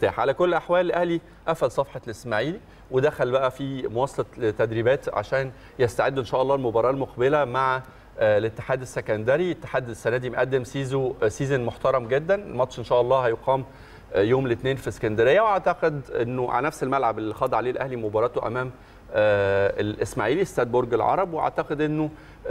مفتاح على كل الاحوال الاهلي قفل صفحه الاسماعيلي ودخل بقى في مواصله تدريبات عشان يستعد ان شاء الله المباراه المقبله مع آه، الاتحاد السكندري الاتحاد السنه دي مقدم سيزو آه، سيزون محترم جدا الماتش ان شاء الله هيقام آه، يوم الاثنين في اسكندريه واعتقد انه على نفس الملعب اللي خاض عليه الاهلي مباراته امام آه، الاسماعيلي استاد برج العرب واعتقد انه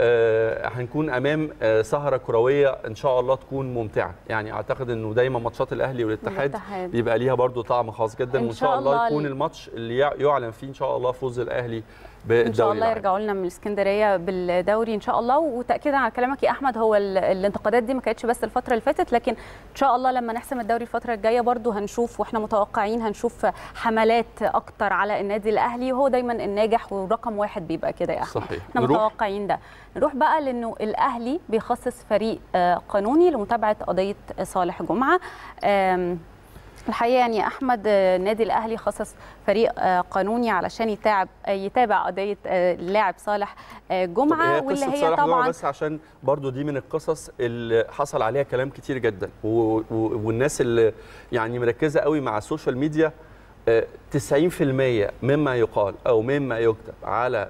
آه، هنكون امام آه، سهره كرويه ان شاء الله تكون ممتعه يعني اعتقد انه دايما ماتشات الاهلي والاتحاد الاتحاد. بيبقى ليها برضو طعم خاص جدا إن وان شاء شاء الله الله يكون ال- الماتش اللي يع- يعلن فيه ان شاء الله فوز الاهلي بالدوري ان شاء الله العام. يرجعوا لنا من الاسكندريه بالدوري ان شاء الله وتاكيدا على كلامك يا احمد هو ال- الانتقادات دي ما كانتش بس الفتره اللي فاتت لكن ان شاء الله لما نحسم الدوري الفتره الجايه برضو هنشوف واحنا متوقعين هنشوف حملات اكتر على النادي الاهلي وهو دايما الناجح ورقم واحد بيبقى كده يا احمد صحيح احنا نروح متوقعين ده نروح بقى لانه الاهلي بيخصص فريق آه، قانوني لمتابعه قضيه صالح جمعه آم، الحقيقه يعني يا احمد آه، النادي الاهلي خصص فريق آه، قانوني علشان يتابع يتابع قضيه آه، اللاعب صالح آه، طب جمعه هي واللي قصة هي صالح جمعة طبعا بس عشان برضو دي من القصص اللي حصل عليها كلام كتير جدا و... و... والناس اللي يعني مركزه قوي مع السوشيال ميديا آه، 90% مما يقال او مما يكتب على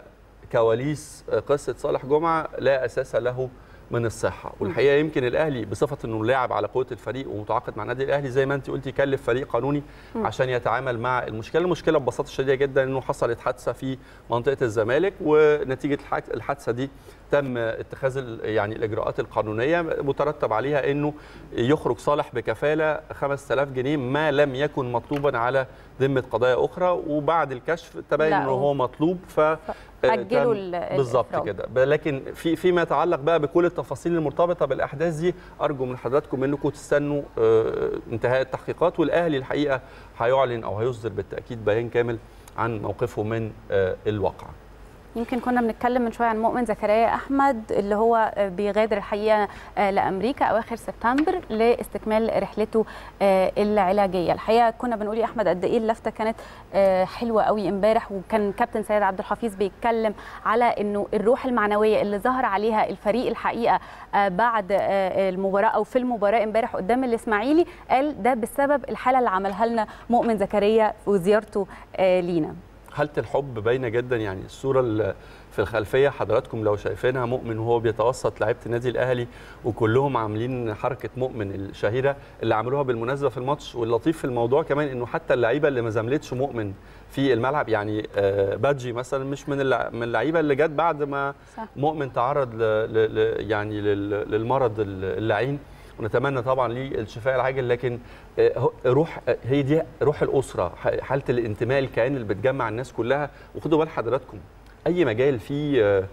كواليس آه، قصه صالح جمعه لا اساس له من الصحه والحقيقه يمكن الاهلي بصفه انه لاعب على قوه الفريق ومتعاقد مع النادي الاهلي زي ما انت قلتي يكلف فريق قانوني عشان يتعامل مع المشكله المشكله ببساطه شديده جدا انه حصلت حادثه في منطقه الزمالك ونتيجه الحادث- الحادثه دي تم اتخاذ ال- يعني الاجراءات القانونيه مترتب عليها انه يخرج صالح بكفاله 5000 جنيه ما لم يكن مطلوبا على ذمه قضايا اخرى وبعد الكشف تبين لا، انه هو- هو مطلوب ف أجلوا تم- ال- بالظبط الإفراج. كده ب- لكن في فيما يتعلق بقى بكل التفاصيل المرتبطه بالاحداث دي ارجو من حضراتكم انكم تستنوا آه، انتهاء التحقيقات والاهلي الحقيقه هيعلن او هيصدر بالتاكيد بيان كامل عن موقفه من آه، الواقعه يمكن كنا بنتكلم من شويه عن مؤمن زكريا احمد اللي هو آه، بيغادر الحقيقه آه، لامريكا اواخر سبتمبر لاستكمال رحلته آه، العلاجيه الحقيقه كنا بنقول يا احمد قد ايه اللفته كانت آه، حلوه قوي امبارح وكان كابتن سيد عبد الحفيظ بيتكلم على انه الروح المعنويه اللي ظهر عليها الفريق الحقيقه آه، بعد آه، المباراه او في المباراه امبارح قدام الاسماعيلي قال ده بسبب الحاله اللي عملها لنا مؤمن زكريا وزيارته آه، لينا حاله الحب باينه جدا يعني الصوره اللي في الخلفيه حضراتكم لو شايفينها مؤمن وهو بيتوسط لعيبه النادي الاهلي وكلهم عاملين حركه مؤمن الشهيره اللي عملوها بالمناسبه في الماتش واللطيف في الموضوع كمان انه حتى اللعيبه اللي ما زاملتش مؤمن في الملعب يعني آه، بادجي مثلا مش من اللع- من اللعيبه اللي جت بعد ما صح. مؤمن تعرض ل ل ل يعني لل- للمرض اللعين ونتمنى طبعا ليه الشفاء العاجل لكن آه، هو- روح آه، هي دي روح الاسره ح- حاله الانتماء الكيان اللي بتجمع الناس كلها وخدوا بال حضراتكم اي مجال فيه آه،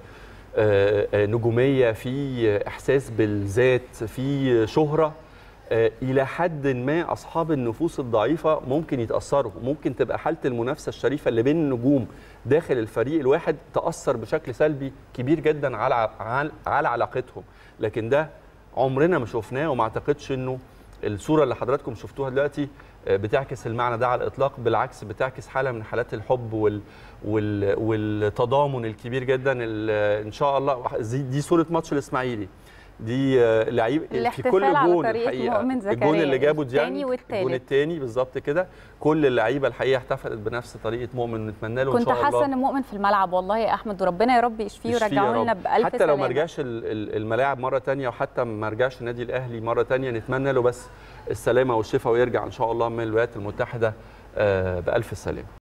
آه، آه، نجوميه فيه احساس بالذات فيه شهره آه، الى حد ما اصحاب النفوس الضعيفه ممكن يتاثروا ممكن تبقى حاله المنافسه الشريفه اللي بين النجوم داخل الفريق الواحد تاثر بشكل سلبي كبير جدا على على- على علاقتهم لكن ده عمرنا ما شفناه وما اعتقدش انه الصوره اللي حضراتكم شفتوها دلوقتي آه، بتعكس المعنى ده على الاطلاق بالعكس بتعكس حاله من حالات الحب وال وال والتضامن الكبير جدا ال- ان شاء الله دي, دي صوره ماتش الاسماعيلي دي آه، لعيب في الاحتفال كل على جون طريقة الحقيقه مؤمن الجون زكريا، اللي جابه التاني ديانج والتالت. الجون الثاني بالظبط كده كل اللعيبه الحقيقه احتفلت بنفس طريقه مؤمن ونتمنى له ان كنت شاء الله حاسه ان مؤمن في الملعب والله يا احمد وربنا يا رب يشفيه يشفيه يا ويرجعه لنا رب. بالف حتى لو ما سلامة. رجعش ال- ال- الملاعب مره تانية وحتى ما رجعش النادي الاهلي مره تانية نتمنى له بس السلامه والشفاء ويرجع ان شاء الله من الولايات المتحده آه، بالف سلامه